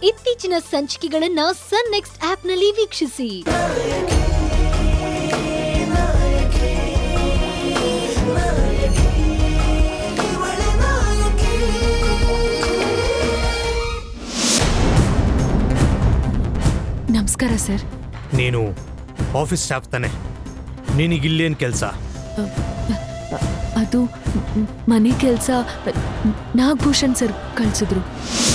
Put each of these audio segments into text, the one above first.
ಇತ್ತೀಚಿನ ಸಂಚಿಕೆಗಳನ್ನ ಸನ್ ನೆಕ್ಸ್ಟ್ ಆಪ್ನಲ್ಲಿ ವೀಕ್ಷಿಸಿ ನಮಸ್ಕಾರ ಸರ್ ನೀನು ಆಫೀಸ್ ಸ್ಟಾಫ್ ತಾನೆ ನಿನಗಿಲ್ಲೇನು ಕೆಲಸ ಅದು ಮ್- ಮನೆ ಕೆಲಸ ನಾಗಭೂಷಣ್ ಸರ್ ಕಳ್ಸಿದ್ರು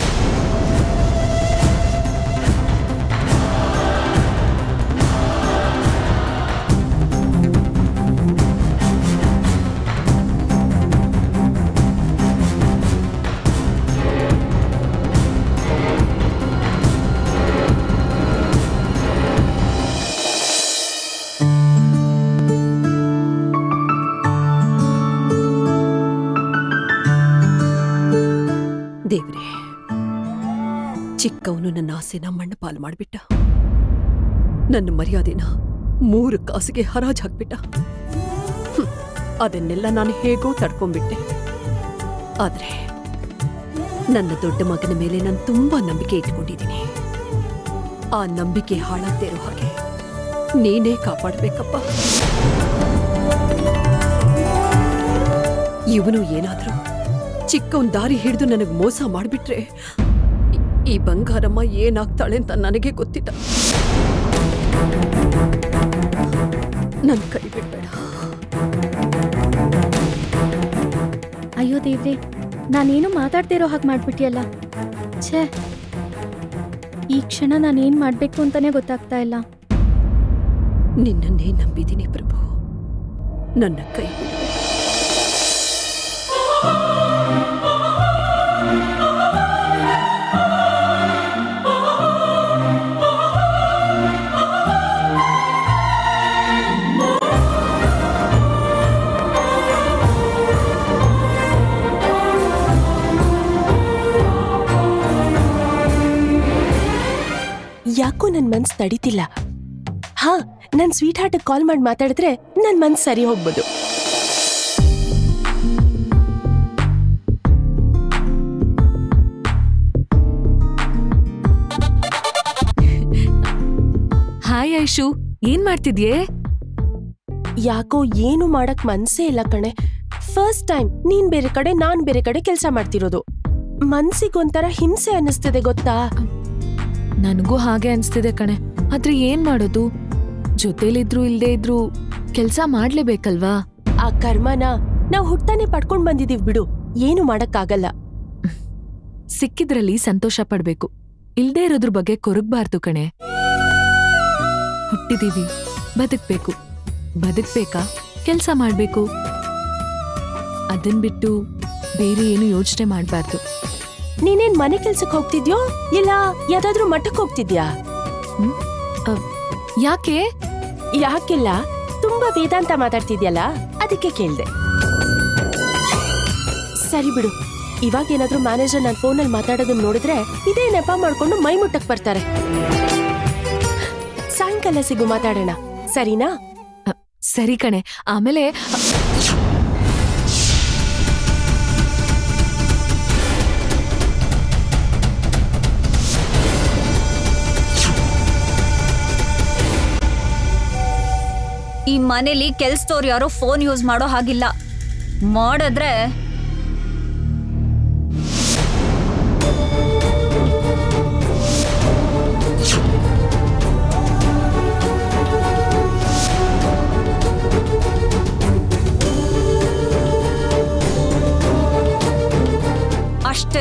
ದೇವ್ರೆ ಚಿಕ್ಕವನು ನನ್ನ ಆಸೆನ ಮಣ್ಣು ಪಾಲು ಮಾಡಿಬಿಟ್ಟ ನನ್ನ ಮರ್ಯಾದೆನ ಮೂರು ಕಾಸಿಗೆ ಹರಾಜ್ ಹಾಕ್ಬಿಟ್ಟ ಹ್ಮ್, ಅದನ್ನೆಲ್ಲ ನಾನು ಹೇಗೋ ತಡ್ಕೊಂಡ್ಬಿಟ್ಟೆ ಆದ್ರೆ ನನ್ನ ದೊಡ್ಡ ಮಗನ ಮೇಲೆ ನಾನು ತುಂಬಾ ನಂಬಿಕೆ ಇಟ್ಕೊಂಡಿದ್ದೀನಿ ಆ ನಂಬಿಕೆ ಹಾಳಾಗ್ದೇ ಇರೋ ಹಾಗೆ ನೀನೇ ಕಾಪಾಡ್ಬೇಕಪ್ಪ ಇವನು ಏನಾದ್ರೂ ಚಿಕ್ಕವನ್ ದಾರಿ ಹಿಡಿದು ನನಗೆ ಮೋಸ ಮಾಡಿಬಿಟ್ರೆ ಈ ಬಂಗಾರಮ್ಮ ಏನಾಗ್ತಾಳೆ ಅಂತ ನನಗೆ ಗೊತ್ತಿಲ್ಲ ನನ್ ಕೈ ಬಿಡ್ಬೇಡ ಅಯ್ಯೋ ದೇವ್ರೆ ನಾನೇನು ಮಾತಾಡ್ದೇ ಇರೋ ಹಾಗೆ ಮಾಡ್ಬಿಟ್ಟಿಯಲ್ಲ ಛೇ ಈ ಕ್ಷಣ ನಾನೇನ್ ಮಾಡ್ಬೇಕು ಅಂತಾನೆ ಗೊತ್ತಾಗ್ತಾ ಇಲ್ಲ ನಿನ್ನನ್ನೇ ನಂಬಿದ್ದೀನಿ ಪ್ರಭು ನನ್ನ ಕೈ ಬಿಡಬೇಡ ಯಾಕೋ ನನ್ ಮನ್ಸ್ ತಡಿತಿಲ್ಲ ಹಾ ನನ್ ಸ್ವೀಟ್ ಹಾರ್ಟ್ ಕಾಲ್ ಮಾಡಿ ಮಾತಾಡಿದ್ರೆ ನನ್ ಮನ್ಸ್ ಸರಿ ಹೋಗ್ಬೋದು ಹಾಯ್ ಐಶು ಏನ್ ಮಾಡ್ತಿದ್ಯೆ ಯಾಕೋ ಏನು ಮಾಡಕ್ ಮನ್ಸೇ ಇಲ್ಲ ಕಣೆ ಫಸ್ಟ್ ಟೈಮ್ ನೀನ್ ಬೇರೆ ಕಡೆ ನಾನ್ ಬೇರೆ ಕಡೆ ಕೆಲ್ಸ ಮಾಡ್ತಿರೋದು ಮನ್ಸಿಗೊಂಥರ ಹಿಂಸೆ ಅನ್ನಿಸ್ತಿದೆ ಗೊತ್ತಾ ನನಗೂ ಹಾಗೆ ಅನ್ಸ್ತಿದೆ ಕಣೆ ಆದ್ರೆ ಏನ್ ಮಾಡೋದು ಜೊತೆಲಿದ್ರು ಇಲ್ದೇ ಇದ್ರು ಕೆಲ್ಸ ಮಾಡ್ಲೇಬೇಕಲ್ವಾ ಆ ಕರ್ಮನ ನಾವ್ ಹುಟ್ಟಾನೆ ಪಡ್ಕೊಂಡ್ ಬಂದಿದೀವ್ ಬಿಡು ಏನು ಮಾಡಕ್ಕಾಗಲ್ಲ ಸಿಕ್ಕಿದ್ರಲ್ಲಿ ಸಂತೋಷ ಪಡ್ಬೇಕು ಇಲ್ದೇ ಇರೋದ್ರ ಬಗ್ಗೆ ಕೊರಗ್ಬಾರ್ದು ಕಣೆ ಹುಟ್ಟಿದೀವಿ ಬದುಕ್ಬೇಕು ಬದುಕ್ಬೇಕಾ ಕೆಲ್ಸ ಮಾಡ್ಬೇಕು ಅದನ್ ಬಿಟ್ಟು ಬೇರೆ ಏನು ಯೋಚನೆ ಮಾಡ್ಬಾರ್ದು ನೀನೇನ್ ಮನೆ ಕೆಲ್ಸಕ್ ಹೋಗ್ತಿದ್ಯೋ ಇಲ್ಲ ಯಾವ್ದಾದ್ರೂ ಮಠಕ್ ಹೋಗ್ತಿದ್ಯಾ ಯಾಕೆ ಯಾಕಿಲ್ಲ ತುಂಬಾ ವೇದಾಂತ ಮಾತಾಡ್ತಿದ್ಯಲ್ಲ ಅದಕ್ಕೆ ಕೇಳ್ದೆ ಸರಿ ಬಿಡು ಇವಾಗ ಏನಾದ್ರೂ ಮ್ಯಾನೇಜರ್ ನನ್ನ ಫೋನಲ್ಲಿ ಮಾತಾಡೋದನ್ನ ನೋಡಿದ್ರೆ ಇದೇ ನೆಪ ಮಾಡ್ಕೊಂಡು ಮೈ ಮುಟ್ಟಕ್ ಬರ್ತಾರೆ ಸಾಯಂಕಾಲ ಸಿಗು ಮಾತಾಡೋಣ ಸರಿನಾ ಅ, ಸರಿ ಕಣೆ ಆಮೇಲೆ ಅ, ಈ ಮನೇಲಿ ಕೆಲ್ಸದವ್ರು ಯಾರೋ ಫೋನ್ ಯೂಸ್ ಮಾಡೋ ಹಾಗಿಲ್ಲ ಮಾಡಿದ್ರೆ ಅಷ್ಟೇ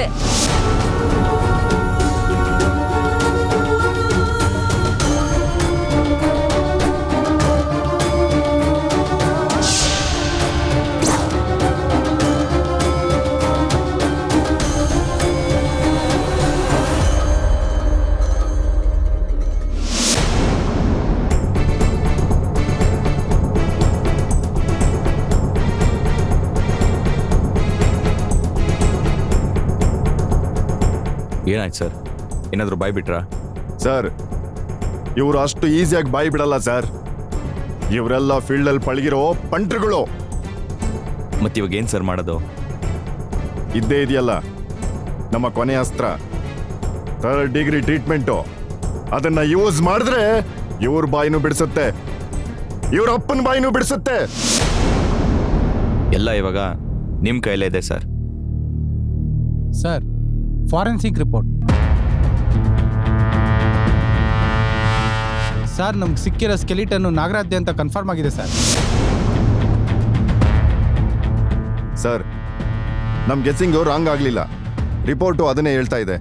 ಏನಾಯ್ತು ಸರ್ ಏನಾದರೂ ಬಾಯ್ ಬಿಟ್ರಾ ಸರ್ ಇವರು ಅಷ್ಟು ಈಸಿಯಾಗಿ ಬಾಯಿ ಬಿಡಲ್ಲ ಸರ್ ಇವರೆಲ್ಲ ಫೀಲ್ಡಲ್ಲಿ ಪಳಗಿರೋ ಪಂಟ್ರುಗಳು ಮತ್ತೆ ಇವಾಗ ಏನು ಸರ್ ಮಾಡೋದು ಇದ್ದೇ ಇದೆಯಲ್ಲ ನಮ್ಮ ಕೊನೆ ಅಸ್ತ್ರ ಥರ್ಡ್ ಡಿಗ್ರಿ ಟ್ರೀಟ್ಮೆಂಟು ಅದನ್ನ ಯೂಸ್ ಮಾಡಿದ್ರೆ ಇವ್ರ ಬಾಯಿನೂ ಬಿಡಿಸುತ್ತೆ ಇವ್ರ ಅಪ್ಪನ ಬಾಯಿನೂ ಬಿಡಿಸುತ್ತೆ ಎಲ್ಲ ಇವಾಗ ನಿಮ್ಮ ಕೈಲೇ ಇದೆ sir sir forensic report sir ನಮ್ಗೆ ಸಿಕ್ಕಿರೋ ಸ್ಕೆಲಿಟನ್ನು ನಾಗರಾಜ್ಯ ಅಂತ ಕನ್ಫರ್ಮ್ ಆಗಿದೆ ಸರ್ ಸರ್ ನಮ್ ಗೆಸ್ಸಿಂಗು ರಾಂಗ್ ಆಗ್ಲಿಲ್ಲ ರಿಪೋರ್ಟು ಅದನ್ನೇ ಹೇಳ್ತಾ ಇದೆ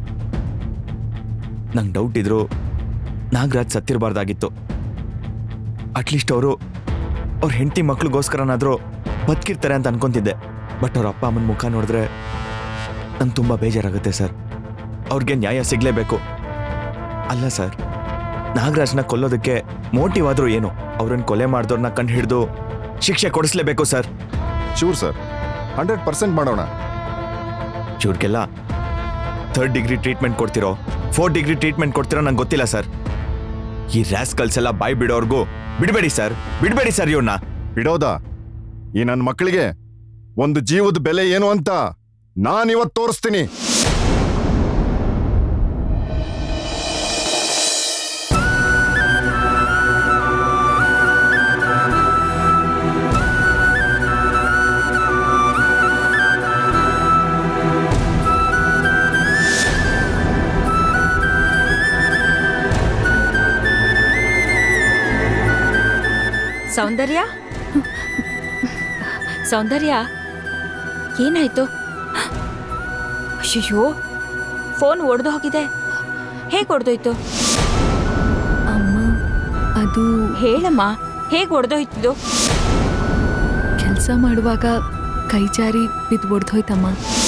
ನಂಗೆ ಡೌಟ್ ಇದ್ರು ನಾಗರಾಜ್ ಸತ್ತಿರಬಾರ್ದಾಗಿತ್ತು ಅಟ್ಲೀಸ್ಟ್ ಅವರು ಅವ್ರ ಹೆಂಡತಿ ಮಕ್ಳಿಗೋಸ್ಕರನಾದರೂ ಬದುಕಿರ್ತಾರೆ ಅಂತ ಅನ್ಕೊಂತಿದ್ದೆ ಬಟ್ ಅವ್ರ ಅಪ್ಪ ಅಮ್ಮನ ಮುಖ ನೋಡಿದ್ರೆ ನಂಗೆ ತುಂಬ ಬೇಜಾರಾಗುತ್ತೆ ಸರ್ ಅವ್ರಿಗೆ ನ್ಯಾಯ ಸಿಗಲೇಬೇಕು ಅಲ್ಲ ಸರ್ ನಾಗರಾಜ್ನ ಕೊಲ್ಲೋದಕ್ಕೆ ಮೋಟಿವ್ ಆದರೂ ಏನು ಅವ್ರನ್ನ ಕೊಲೆ ಮಾಡಿದವ್ರನ್ನ ಕಂಡು ಹಿಡಿದು ಶಿಕ್ಷೆ ಕೊಡಿಸ್ಲೇಬೇಕು sir sure sir hundred percent ಮಾಡೋಣ ಇವ್ರಿಗೆಲ್ಲ ಥರ್ಡ್ ಡಿಗ್ರಿ ಟ್ರೀಟ್ಮೆಂಟ್ ಕೊಡ್ತಿರೋ ಫೋರ್ತ್ ಡಿಗ್ರಿ ಟ್ರೀಟ್ಮೆಂಟ್ ಕೊಡ್ತಿರೋ ನಂಗೆ ಗೊತ್ತಿಲ್ಲ ಸರ್ ಈ ರ್ಯಾಸ್ಕಲ್ಸ್ ಎಲ್ಲ ಬಾಯ್ ಬಿಡೋರ್ಗೂ ಬಿಡಬೇಡಿ ಸರ್ ಬಿಡಬೇಡಿ ಸರ್ ಇವ್ರನ್ನ ಬಿಡೋದಾ ಈ ನನ್ನ ಮಕ್ಕಳಿಗೆ ಒಂದು ಜೀವದ ಬೆಲೆ ಏನು ಅಂತ ನಾನಿವತ್ತು ತೋರಿಸ್ತೀನಿ ಸೌಂದರ್ಯ ಸೌಂದರ್ಯ ಏನಾಯ್ತು ಅಯ್ಯೋ ಫೋನ್ ಒಡೆದು ಹೋಗಿದೆ ಹೇಗೆ ಒಡೆದೋಯ್ತು ಅಮ್ಮ ಅದು ಹೇಳಮ್ಮ ಹೇಗೆ ಒಡೆದೋಯ್ತಿದ್ದು ಕೆಲಸ ಮಾಡುವಾಗ ಕೈ ಜಾರಿ ಬಿದ್ದು ಒಡ್ದೋಯ್ತಮ್ಮ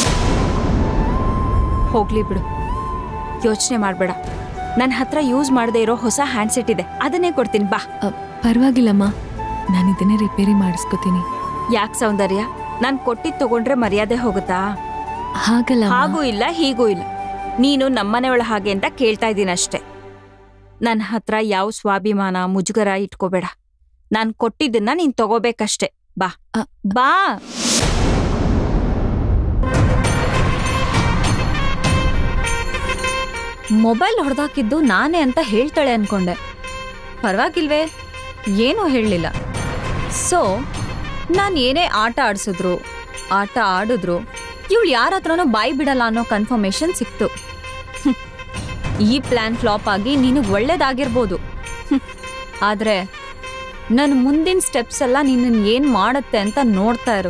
ಹೋಗ್ಲಿ ಬಿಡು ಯೋಚನೆ ಮಾಡಬೇಡ ನನ್ನ ಹತ್ರ ಯೂಸ್ ಮಾಡದೇ ಇರೋ ಹೊಸ ಹ್ಯಾಂಡ್ಸೆಟ್ ಇದೆ ಅದನ್ನೇ ಕೊಡ್ತೀನಿ ಬಾ ಅ, ಪರವಾಗಿಲ್ಲಮ್ಮ ನಾನು ಇದನ್ನೇ ರಿಪೇರಿ ಮಾಡಿಸ್ಕೋತೀನಿ ಯಾಕೆ ಸೌಂದರ್ಯ ನಾನು ಕೊಟ್ಟಿದ್ದು ತಗೊಂಡ್ರೆ ಮರ್ಯಾದೆ ಹೋಗುತ್ತಾ ಹಾಗಲ್ಲ ಅಮ್ಮ. ಹಾಗೂ ಇಲ್ಲ ಹೀಗೂ ಇಲ್ಲ ನೀನು ನಮ್ಮನೆಯೊಳ ಹಾಗೆ ಅಂತ ಕೇಳ್ತಾ ಇದ್ದೀನಿ ಅಷ್ಟೆ ನನ್ನ ಹತ್ರ ಯಾವ ಸ್ವಾಭಿಮಾನ ಮುಜುಗರ ಇಟ್ಕೋಬೇಡ ನಾನು ಕೊಟ್ಟಿದ್ದನ್ನ ನೀನ್ ತಗೋಬೇಕಷ್ಟೆ ಬಾ ಅ, ಬಾ ಮೊಬೈಲ್ ಹೊಡೆದಾಕಿದ್ದು ನಾನೇ ಅಂತ ಹೇಳ್ತಾಳೆ ಅನ್ಕೊಂಡೆ ಪರವಾಗಿಲ್ವೇ ಏನೂ ಹೇಳಲಿಲ್ಲ ಸೊ ನಾನು ಏನೇ ಆಟ ಆಡಿಸಿದ್ರು ಆಟ ಆಡಿದ್ರು ಇವಳು ಯಾರ ಹತ್ರನೂ ಬಾಯಿ ಬಿಡಲ್ಲ ಅನ್ನೋ ಕನ್ಫರ್ಮೇಶನ್ ಸಿಕ್ತು ಹ್ಮ್. ಈ ಪ್ಲಾನ್ ಫ್ಲಾಪ್ ಆಗಿ ನಿನಗೆ ಒಳ್ಳೇದಾಗಿರ್ಬೋದು ಹ್ಮ್. ಆದ್ರೆ ನನ್ನ ಮುಂದಿನ ಸ್ಟೆಪ್ಸ್ ಎಲ್ಲ ನಿನ್ನ ಏನ್ ಮಾಡುತ್ತೆ ಅಂತ ನೋಡ್ತಾ ಇರು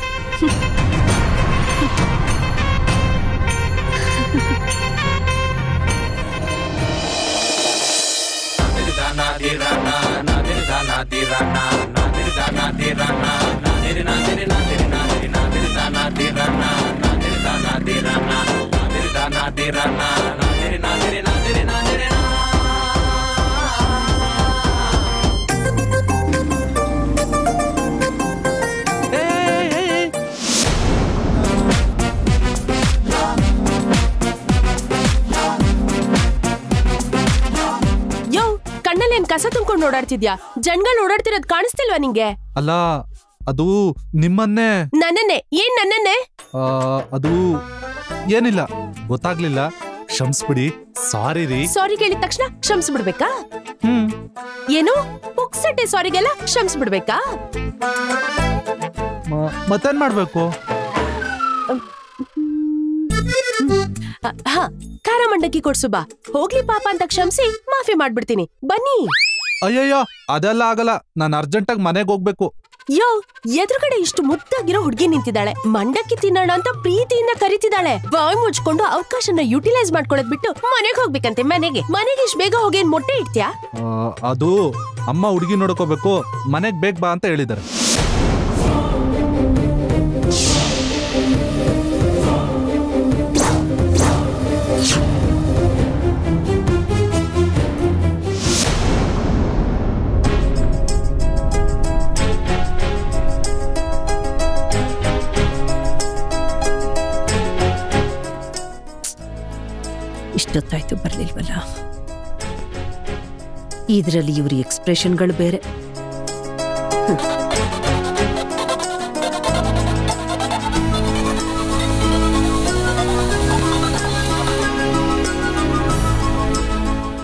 ಯೋ ಕಣ್ಣಲ್ಲಿ ಏನ್ ಕಸ ತುಂಬ್ಕೊಂಡು ಓಡಾಡ್ತಿದ್ಯಾ ಜನಗಳು ಓಡಾಡ್ತಿರೋದ್ ಕಾಣಿಸ್ತಿಲ್ವಾ ನಿಂಗೆ ಅಲ್ಲ ಅದು ನಿಮ್ಮನ್ನೇ ನನ್ನನ್ನೇ ಏನ್ ನನ್ನನ್ನೇ ಆ, ಅದು ಏನಿಲ್ಲ ಗೊತ್ತಾಗ್ಲಿಲ್ಲ ಕ್ಷಮಿಸ್ಬಿಡಿ ಸಾರಿ ರೀ ಸಾರಿ ಕೇಳಿದ ತಕ್ಷಣ ಕ್ಷಮಿಸ್ಬಿಡ್ಬೇಕಾ ಹ್ಮ್ ಏನು ಪುಕ್ಸಟ್ಟೆ ಸಾರಿಗೆಲ್ಲ ಕ್ಷಮಿಸ್ಬಿಡ್ಬೇಕಾ ಮ- ಮತ್ತೇನ್ ಮಾಡ್ಬೇಕು ಅ, ಹಾ ಖಾರ ಮಂಡಕ್ಕಿ ಕೊಡ್ಸು ಬಾ ಹೋಗ್ಲಿ ಪಾಪ ಅಂತ ಕ್ಷಮಿಸಿ ಮಾಫಿ ಮಾಡ್ಬಿಡ್ತೀನಿ ಬನ್ನಿ ಅಯ್ಯಯ್ಯೋ ಅದೆಲ್ಲ ಆಗಲ್ಲ ನಾನು ಅರ್ಜೆಂಟಾಗಿ ಮನೆಗೆ ಹೋಗ್ಬೇಕು ಯೋ ಎದುರುಗಡೆ ಇಷ್ಟು ಮುದ್ದಾಗಿರೋ ಹುಡುಗಿ ನಿಂತಿದ್ದಾಳೆ ಮಂಡಕ್ಕಿ ತಿನ್ನೋಣ ಅಂತ ಪ್ರೀತಿಯಿಂದ ಕರಿತಿದ್ದಾಳೆ ಬಾಯ್ ಮುಚ್ಕೊಂಡು ಅವಕಾಶನ ಯುಟಿಲೈಸ್ ಮಾಡ್ಕೊಳ್ಳೋದ್ ಬಿಟ್ಟು ಮನೆಗೆ ಹೋಗ್ಬೇಕಂತೆ ಮನೆಗೆ ಮನೆಗೆ ಇಷ್ಟು ಬೇಗ ಹೋಗಿ ಏನ್ ಮೊಟ್ಟೆ ಇಡ್ತ್ಯಾ ಆ, ಅದು ಅಮ್ಮ ಹುಡುಗಿ ನೋಡ್ಕೋಬೇಕು ಮನೆಗೆ ಬೇಗ ಬಾ ಅಂತ ಹೇಳಿದ್ದಾರೆ ಇಷ್ಟೊತ್ತಾಯ್ತು ಬರ್ಲಿಲ್ವಲ್ಲ ಇದರಲ್ಲಿ ಇವ್ರ ಎಕ್ಸ್ಪ್ರೆಷನ್ಗಳು ಬೇರೆ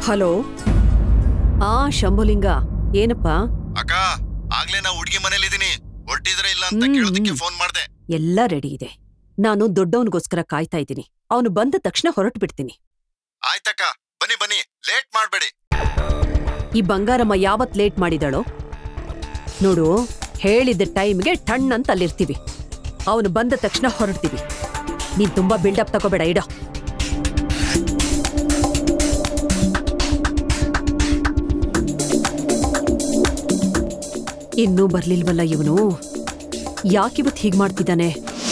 ಹಲೋ ಆ ಶಂಭುಲಿಂಗ ಏನಪ್ಪ ಅಕ್ಕ ಆಗ್ಲೇ ನಾ ಹುಡುಗಿ ಮನೇಲಿದ್ದೀನಿ ಹೊರಟಿದ್ರೆ ಇಲ್ಲ ಅಂತ ಕೇಳೋದಕ್ಕೆ ಫೋನ್ ಮಾಡ್ದೆ ಎಲ್ಲ ರೆಡಿ ಇದೆ ನಾನು ದೊಡ್ಡವನಿಗೋಸ್ಕರ ಕಾಯ್ತಾ ಇದ್ದೀನಿ ಅವನು ಬಂದ ತಕ್ಷಣ ಹೊರಟು ಬಿಡ್ತೀನಿ ಆಯ್ತಕ್ಕ ಬನ್ನಿ ಬನ್ನಿ ಲೇಟ್ ಮಾಡ್ಬೇಡಿ ಈ ಬಂಗಾರಮ್ಮ ಯಾವತ್ ಲೇಟ್ ಮಾಡಿದಳೋ ನೋಡು ಹೇಳಿದ ಟೈಮ್ಗೆ ಟಣ್ ಅಂತ ಅಲ್ಲಿರ್ತೀವಿ ಅವನು ಬಂದ ತಕ್ಷಣ ಹೊರಡ್ತೀವಿ ನೀನ್ ತುಂಬಾ ಬಿಲ್ಡಪ್ ತಗೋಬೇಡ ಇಡ ಇನ್ನೂ ಬರ್ಲಿಲ್ವಲ್ಲ ಇವನು ಯಾಕಿವತ್ ಹೀಗ್ ಮಾಡ್ತಿದ್ದಾನೆ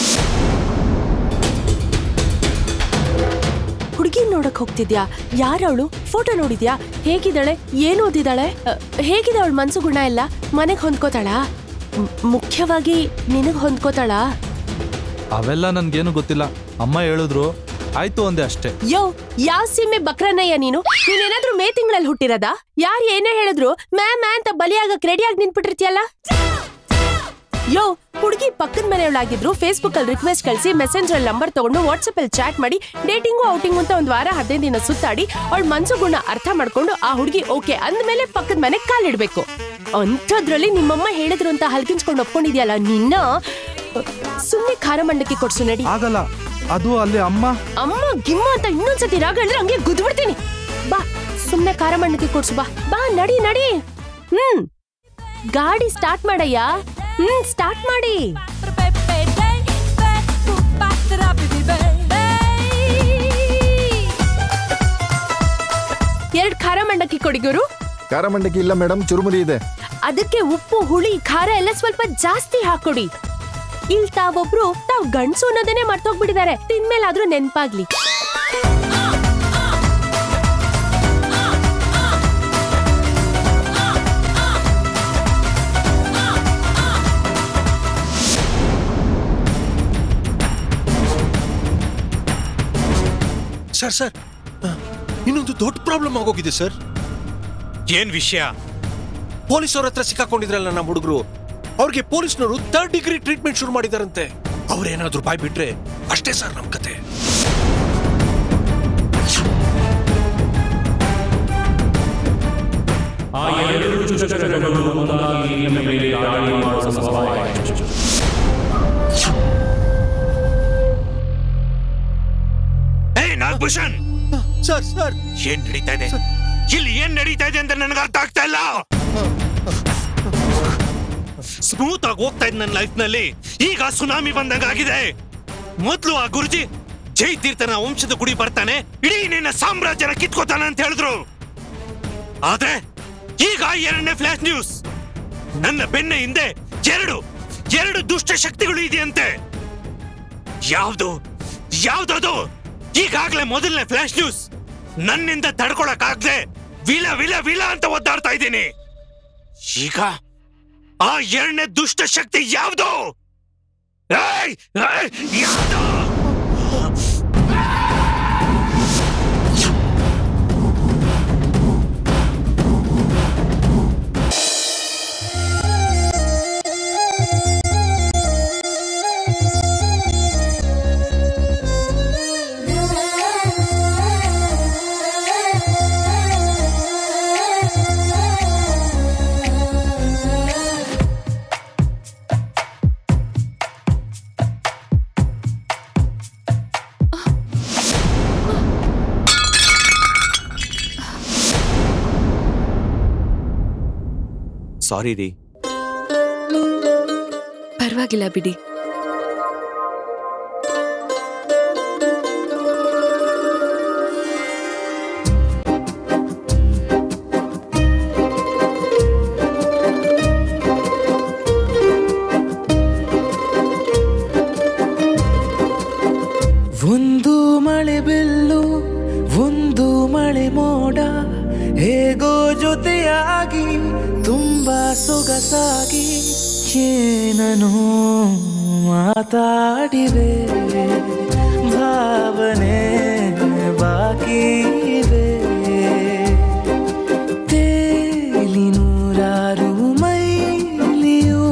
ಹುಡುಗಿ ನೋಡಕ್ ಹೋಗ್ತಿದ್ಯಾ ಯಾರವಳು ಫೋಟೋ ನೋಡಿದ್ಯಾ ಹೇಗಿದ್ದಾಳೆ ಏನ್ ಓದಿದಾಳೆ ಅ, ಹೇಗಿದೆ ಅವಳ ಮನ್ಸು ಗುಣ ಎಲ್ಲ ಮನೆಗ್ ಹೊಂದ್ಕೋತಾಳ ಮ್- ಮುಖ್ಯವಾಗಿ ನಿನಗ್ ಹೊಂದ್ಕೋತಾಳ ಅವೆಲ್ಲ ನನ್ಗೇನು ಗೊತ್ತಿಲ್ಲ ಅಮ್ಮ ಹೇಳಿದ್ರು ಆಯ್ತು ಅಂದೆ ಅಷ್ಟೇ ಯೋ ಯಾವ ಸೀಮೆ ಬಕ್ರನಯ್ಯ ನೀನು ನೀನೇನಾದ್ರೂ ಮೇ ತಿಂಗಳಲ್ಲಿ ಹುಟ್ಟಿರೋದಾ ಯಾರು ಏನೇ ಹೇಳಿದ್ರು ಮ್ಯಾ ಮ್ಯಾ ಅಂತ ಬಲಿಯಾಗಕ್ ರೆಡಿಯಾಗಿ ನಿಂತ್ಬಿಟ್ಟಿರ್ತೀಯಲ್ಲ ಯೋ ಹುಡುಗಿ ಪಕ್ಕದ ಮನೆಯವಳಾಗಿದ್ರು ಫೇಸ್ಬುಕ್ ಅಲ್ಲಿ ರಿಕ್ವೆಸ್ಟ್ ಕಳಿಸಿ ಮೆಸೆಂಜರ್ ನಂಬರ್ ತಗೊಂಡು ವಾಟ್ಸಪ್ ಅಲ್ಲಿ ಚಾಟ್ ಮಾಡಿ ಡೇಟಿಂಗು ಔಟಿಂಗು ಅಂತ ಒಂದ್ ವಾರ ಹದಿನೈದು ದಿನ ಸುತ್ತಾಡಿ ಅವಳ ಮನ್ಸು ಗುಣ ಅರ್ಥ ಮಾಡ್ಕೊಂಡು ಆ ಹುಡುಗಿ ಓಕೆ ಅಂದ್ಮೇಲೆ ಪಕ್ಕದ ಮನೆ ಕಾಲಿಡ್ಬೇಕು ಅಂಥದ್ರಲ್ಲಿ ನಿಮ್ಮಮ್ಮ ಹೇಳಿದ್ರು ಅಂತ ಹಲ್ಕಿನ್ಸ್ಕೊಂಡು ಒಪ್ಕೊಂಡಿದ್ಯಲ್ಲ ನಿನ್ನ ಸುಮ್ಮನೆ ಖಾರ ಮಂಡಕ್ಕಿ ಕೊಡ್ಸು ನಡಿ ಆಗಲ್ಲ ಅದು ಅಲ್ಲಿ ಅಮ್ಮ ಅಮ್ಮ ಗಿಮ್ಮ ಅಂತ ಇನ್ನೊಂದ್ಸತಿ ರಾಗ ಹೇಳಿದ್ರೆ ಹಂಗೆ ಗುದ್ಬಿಡ್ತೀನಿ ಬಾ ಸುಮ್ನೆ ಖಾರ ಮಂಡಕ್ಕಿ ಕೊಡ್ಸು ಬಾ ಬಾ ನಡಿ ನಡಿ ಹ್ಮ್ ಗಾಡಿ ಸ್ಟಾರ್ಟ್ ಮಾಡಯ್ಯ ಹ್ಮ್ ಸ್ಟಾರ್ಟ್ ಮಾಡಿ ಎರಡ್ ಖಾರ ಮಂಡಕ್ಕಿ ಕೊಡಿ ಗುರು ಖಾರ ಮಂಡಕ್ಕಿ ಇಲ್ಲ ಮೇಡಮ್ ಚುರುಮುರಿ ಇದೆ ಅದಕ್ಕೆ ಉಪ್ಪು ಹುಳಿ ಖಾರ ಎಲ್ಲ ಸ್ವಲ್ಪ ಜಾಸ್ತಿ ಹಾಕೊಡಿ ಇಲ್ ತಾವೊಬ್ರು ತಾವ್ ಗಂಡ್ಸು ಅನ್ನೋದನ್ನೇ ಮರ್ತೋಗ್ಬಿಟ್ಟಿದ್ದಾರೆ ತಿನ್ಮೇಲಾದ್ರೂ ನೆನ್ಪಾಗ್ಲಿ ಸರ್ ಸರ್ ಇನ್ನೊಂದು ದೊಡ್ಡ ಪ್ರಾಬ್ಲಮ್ ಆಗೋಗಿದೆ ಸರ್ ಏನ್ ವಿಷಯ ಪೊಲೀಸ್ ಅವ್ರ ಹತ್ರ ಸಿಕ್ಕಾಕೊಂಡಿದ್ರಲ್ಲ ನಮ್ಮ ಹುಡುಗರು ಅವ್ರಿಗೆ ಪೊಲೀಸ್ನವರು ಥರ್ಡ್ ಡಿಗ್ರಿ ಟ್ರೀಟ್ಮೆಂಟ್ ಶುರು ಮಾಡಿದಾರಂತೆ ಅವ್ರೇನಾದ್ರೂ ಬಾಯ್ ಬಿಟ್ರೆ ಅಷ್ಟೇ ಸರ್ ನಮ್ ಕತೆ ಏ ನಾಗಭೂಷಣ್ ಸರ್ ಸರ್ ಏನ್ ನಡೀತಾ ಇದೆ ಇಲ್ಲಿ ಏನ್ ನಡೀತಾ ಇದೆ ಅಂತ ನನಗೆ ಅರ್ಥ ಆಗ್ತಾ ಇಲ್ಲ ಸ್ಮೂತ್ ಆಗಿ ಹೋಗ್ತಾ ಇದ್ ನನ್ನ ಲೈಫ್ ನಲ್ಲಿ ಈಗ ಸುನಾಮಿ ಬಂದಂಗ ಆಗಿದೆ ಮೊದ್ಲು ಆ ಗುರುಜಿ ಜೈ ತೀರ್ಥನ ವಂಶದ ಗುಡಿ ಬರ್ತಾನೆ ಇಡೀ ನಿನ್ನ ಸಾಮ್ರಾಜ್ಯನ ಕಿತ್ಕೋತಾನೆ ಅಂತ ಹೇಳಿದ್ರು ಆದ್ರೆ ಈಗ ಎರಡನೇ ಫ್ಲಾಶ್ ನ್ಯೂಸ್ ನನ್ನ ಬೆನ್ನ ಹಿಂದೆ ಎರಡು ಎರಡು ದುಷ್ಟ ಶಕ್ತಿಗಳು ಇದೆಯಂತೆ ಯಾವ್ದು ಯಾವ್ದದು ಈಗಾಗ್ಲೇ ಮೊದಲನೇ ಫ್ಲಾಶ್ ನ್ಯೂಸ್ ನನ್ನಿಂದ ತಡ್ಕೊಳಕ್ ಆಗ್ದೆ ವಿಲ ವಿಲ ವಿಲ ಅಂತ ಒದ್ದಾಡ್ತಾ ಇದ್ದೀನಿ ಈಗ ಆ ಎರಡನೇ ದುಷ್ಟ ಶಕ್ತಿ ಯಾವ್ದು ಏಯ್! ಏಯ್! ಯಾವ್ದು ಸಾರಿ ರೀ ಪರವಾಗಿಲ್ಲ ಬಿಡಿ ಒಂದು ಮಳೆ ಬೆಲ್ಲು ಒಂದು ಮಳೆ ಮೋಡ ಹೇಗೋ ಜೊತೆಯಾಗಿ ತುಂಬಾ ಸೊಗಸಾಗಿ ಏನನು ಮಾತಾಡಿವೆ ಭಾವನೆ ಬಾಕಿ ಇವೆ ತೇಲಿ ನೂರಾರು ಮೈಲಿಯು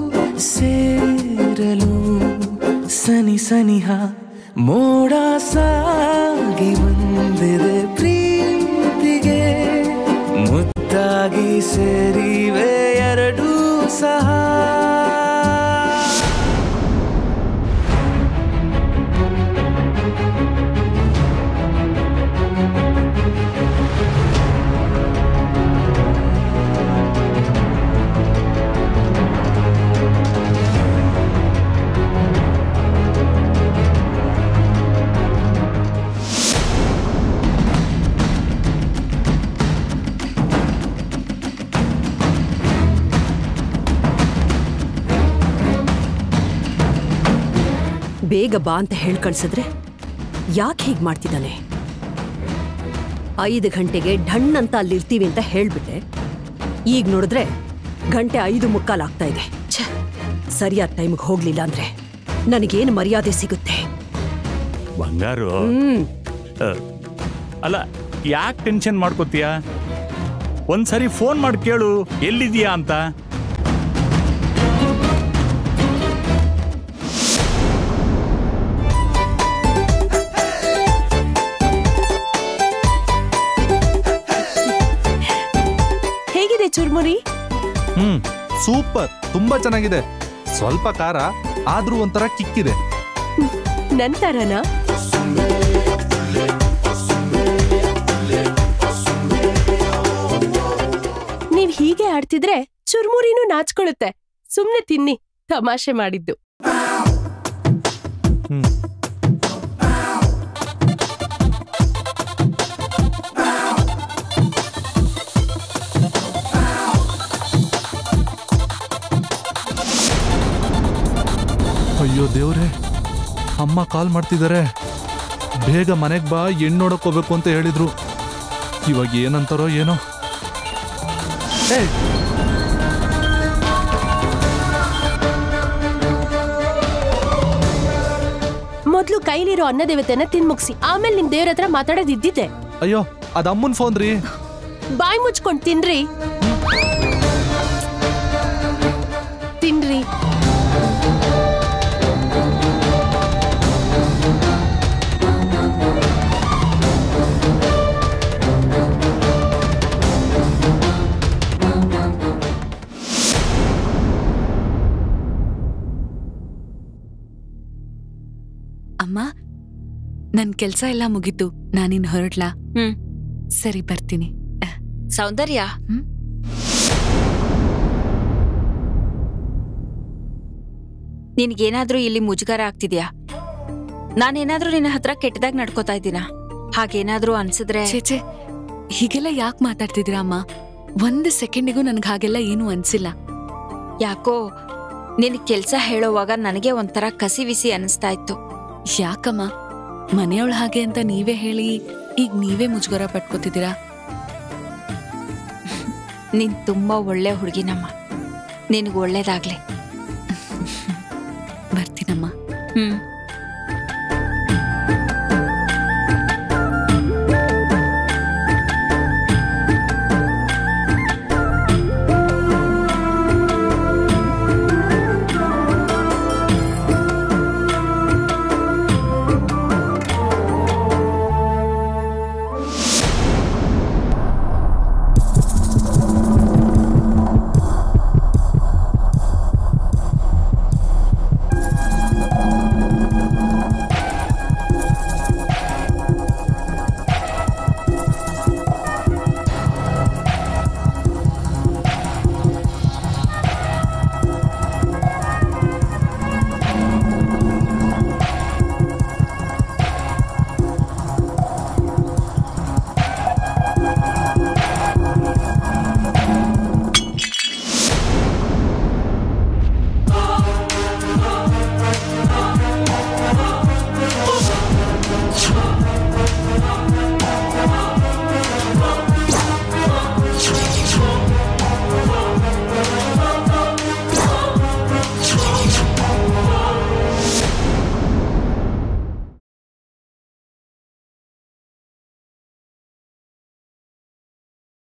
ಸೇರಲು ಸನಿ ಸನಿಹ ಮೋಡ ಸಾಗಿ ಬಂದಿದೆ ಪ್ರೀತಿಗೆ ಬೇಗ ಬಾ ಅಂತ ಹೇಳಿ ಕಳ್ಸಿದ್ರೆ ಯಾಕೆ ಹೀಗೆ ಮಾಡ್ತಿದ್ದಾನೆ ಐದು ಗಂಟೆಗೆ ಢಣ್ ಅಂತ ಅಲ್ಲಿರ್ತೀವಿ ಅಂತ ಹೇಳ್ಬಿಟ್ಟೆ ಈಗ ನೋಡಿದ್ರೆ ಗಂಟೆ ಐದು ಮುಕ್ಕಾಲ್ ಆಗ್ತಾ ಇದೆ ಛೆ ಸರಿಯಾದ ಟೈಮ್ಗೆ ಹೋಗ್ಲಿಲ್ಲ ಅಂದ್ರೆ ನನಗೇನು ಮರ್ಯಾದೆ ಸಿಗುತ್ತೆ ಬಂಗಾರು ಹ್ಮ್ ಅ, ಅಲ್ಲ ಯಾಕೆ ಟೆನ್ಷನ್ ಮಾಡ್ಕೋತೀಯ ಒಂದ್ಸರಿ ಫೋನ್ ಮಾಡಿ ಕೇಳು ಎಲ್ಲಿದ್ಯಾ ಅಂತ ಹೇಗಿದೆ ಚುರ್ಮುರಿ ಹ್ಮ್ ಸೂಪರ್ ತುಂಬಾ ಚೆನ್ನಾಗಿದೆ ಸ್ವಲ್ಪ ಖಾರ ಆದ್ರೂ ಒಂಥರ ಕಿಕ್ಕಿದೆ ನಂತರನ ನೀವ್ ಹೀಗೆ ಆಡ್ತಿದ್ರೆ ಚುರ್ಮುರಿನೂ ನಾಚ್ಕೊಳ್ಳುತ್ತೆ ಸುಮ್ನೆ ತಿನ್ನಿ ತಮಾಷೆ ಮಾಡಿದ್ದು ಅಯ್ಯೋ ದೇವ್ರೆ ಅಮ್ಮ ಕಾಲ್ ಮಾಡ್ತಿದ್ದಾರೆ ಬೇಗ ಮನೆಗೆ ಬಾ ಹೆಣ್ಣು ನೋಡಕ್ ಹೋಗ್ಬೇಕು ಅಂತ ಹೇಳಿದ್ರು ಇವಾಗ ಏನಂತಾರೋ ಏನೋ ಏಯ್ ಮೊದ್ಲು ಕೈಲಿರೋ ಅನ್ನ ದೇವತೆನ ತಿನ್ ಮುಗ್ಸಿ ಆಮೇಲೆ ನಿಮ್ ದೇವ್ರ ಹತ್ರ ಮಾತಾಡೋದಿದ್ದಿದ್ದೆ ಅಯ್ಯೋ ಅದ್ ಅಮ್ಮನ್ ಫೋನ್ ರೀ ಬಾಯ್ ಮುಚ್ಕೊಂಡ್ ತಿನ್ರಿ ತಿನ್ರಿ ಅಮ್ಮ ನನ್ ಕೆಲ್ಸ ಎಲ್ಲ ಮುಗೀತು ನಾನಿನ್ ಹೊರಡ್ಲಾ ಹ್ಮ್. ಸರಿ ಬರ್ತೀನಿ ಸೌಂದರ್ಯ ನಿನ್ಗೇನಾದ್ರೂ ಇಲ್ಲಿ ಮುಜುಗರ ಆಗ್ತಿದ್ಯಾ ನಾನೇನಾದ್ರೂ ನಿನ್ನ ಹತ್ರ ಕೆಟ್ಟದಾಗ ನಡ್ಕೋತಾ ಇದ್ದೀನಾ ಹಾಗೇನಾದ್ರೂ ಅನ್ಸಿದ್ರೆ ಚೇಚೆ ಹೀಗೆಲ್ಲ ಯಾಕೆ ಮಾತಾಡ್ತಿದ್ದೀರಾ ಅಮ್ಮ ಒಂದು ಸೆಕೆಂಡಿಗೂ ನನ್ಗೆ ಹಾಗೆಲ್ಲ ಏನೂ ಅನ್ಸಿಲ್ಲ ಯಾಕೋ ನಿನ್ ಕೆಲ್ಸ ಹೇಳೋವಾಗ ನನಗೆ ಒಂಥರ ಕಸಿವಿಸಿ ಅನಿಸ್ತಾ ಇತ್ತು ಯಾಕಮ್ಮ ಮನೆಯವಳ ಹಾಗೆ ಅಂತ ನೀವೇ ಹೇಳಿ ಈಗ ನೀವೇ ಮುಜುಗರ ಪಟ್ಕೋತಿದ್ದೀರಾ ನೀನ್ ತುಂಬಾ ಒಳ್ಳೆ ಹುಡುಗಿನಮ್ಮ ನಿನಗೆ ಒಳ್ಳೇದಾಗ್ಲಿ ಬರ್ತೀನಮ್ಮ ಹ್ಮ್